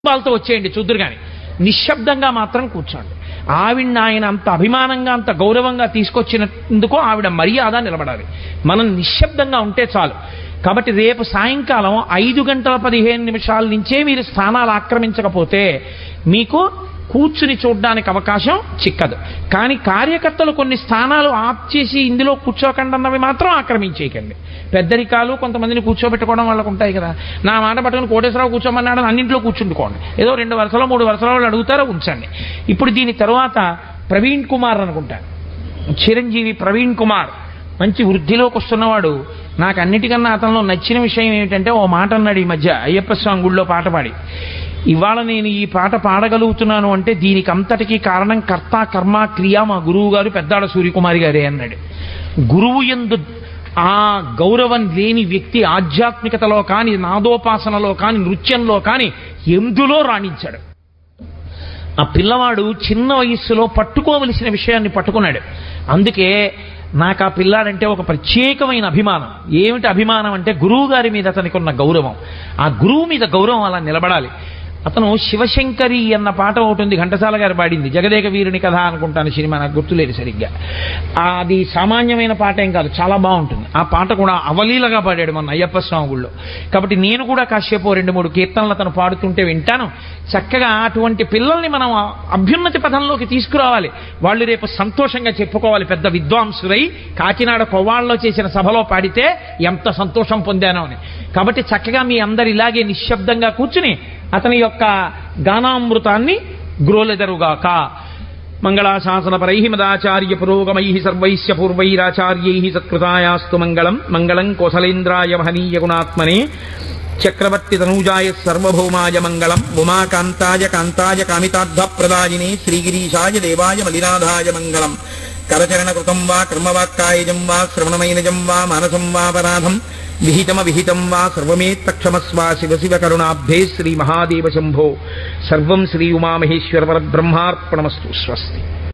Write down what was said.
వాళ్ళతో వచ్చేయండి చూద్దురు కానీ నిశ్శబ్దంగా మాత్రం కూర్చోండి ఆవిడ్ని ఆయన అంత అభిమానంగా అంత గౌరవంగా తీసుకొచ్చినందుకు ఆవిడ మర్యాద నిలబడాలి మనం నిశ్శబ్దంగా ఉంటే చాలు కాబట్టి రేపు సాయంకాలం ఐదు గంటల పదిహేను నిమిషాల నుంచే మీరు స్థానాలు ఆక్రమించకపోతే మీకు కూర్చుని చూడడానికి అవకాశం చిక్కదు కానీ కార్యకర్తలు కొన్ని స్థానాలు ఆప్ చేసి ఇందులో కూర్చోకండి అన్నవి మాత్రం ఆక్రమించేయకండి పెద్దరికాలు కొంతమందిని కూర్చోబెట్టుకోవడం వాళ్ళకు ఉంటాయి కదా నా మాట పట్టుకుని కోటేశ్వరరావు కూర్చోమన్నాడు అన్నింటిలో కూర్చుంటుకోండి ఏదో రెండు వరుసలో మూడు వరుసలో వాళ్ళు అడుగుతారో ఉంచండి ఇప్పుడు దీని తర్వాత ప్రవీణ్ కుమార్ అనుకుంటా చిరంజీవి ప్రవీణ్ కుమార్ మంచి వృద్ధిలోకి వస్తున్నవాడు నాకు అన్నిటికన్నా అతనిలో నచ్చిన విషయం ఏమిటంటే ఓ మాట అన్నాడు ఈ మధ్య అయ్యప్ప స్వామి గుళ్ళో పాట పాడి ఇవాళ నేను ఈ పాట పాడగలుగుతున్నాను అంటే దీనికి అంతటికీ కారణం కర్త కర్మ క్రియ మా గురువు గారు పెద్దాడ సూర్యకుమారి గారే అన్నాడు గురువు ఎందు ఆ గౌరవం లేని వ్యక్తి ఆధ్యాత్మికతలో కానీ నాదోపాసనలో కానీ నృత్యంలో కానీ ఎందులో రాణించాడు ఆ పిల్లవాడు చిన్న వయస్సులో పట్టుకోవలసిన విషయాన్ని పట్టుకున్నాడు అందుకే నాకు ఆ పిల్లాడంటే ఒక ప్రత్యేకమైన అభిమానం ఏమిటి అభిమానం అంటే గురువు గారి మీద అతనికి ఉన్న గౌరవం ఆ గురువు మీద గౌరవం అలా నిలబడాలి అతను శివశంకరి అన్న పాట ఒకటి ఉంది ఘంటసాల గారు పాడింది జగదేక వీరుని కథ అనుకుంటాను సినిమా నాకు గుర్తులేదు సరిగ్గా అది సామాన్యమైన పాట ఏం కాదు చాలా బాగుంటుంది ఆ పాట కూడా అవలీలగా పాడాడు మన అయ్యప్ప స్వామి గుళ్ళో కాబట్టి నేను కూడా కాసేపు రెండు మూడు కీర్తనలు అతను పాడుతుంటే వింటాను చక్కగా అటువంటి పిల్లల్ని మనం అభ్యున్నతి పథంలోకి తీసుకురావాలి వాళ్ళు రేపు సంతోషంగా చెప్పుకోవాలి పెద్ద విద్వాంసులై కాకినాడ కొవ్వాళ్ళలో చేసిన సభలో పాడితే ఎంత సంతోషం పొందానో అని కాబట్టి చక్కగా మీ అందరు ఇలాగే నిశ్శబ్దంగా కూర్చుని అతని యొక్క గానామృతాన్ని గ్రోలెదరుగాక మంగళాశాసనపరై మదాచార్య పురోగమై సర్వైశ్య పూర్వైరాచార్యై సత్కృతాయాస్తు మంగళం మంగళం కోసలేంద్రాయ మహనీయ గుణాత్మనే చక్రవర్తి తనూజాయ సర్వభౌమాయ మంగళం ఉమాకాంతాయ కాంతాయ కామితార్థప్రదాయినే శ్రీగిరీశాయ దేవాయ మలినాథాయ మంగళం కరచరణకృతం వా కర్మవాక్కాయజం వా శ్రవణమైనజం వా మానసం వాపరాధం విహితమ విహితం వా సర్వమేత్తక్షమస్వ శివ శివ కరుణాబ్ధే శ్రీ మహాదేవ శంభో సర్వం శ్రీ ఉమామహేశ్వర పరబ్రహ్మార్పణమస్తు స్వస్తి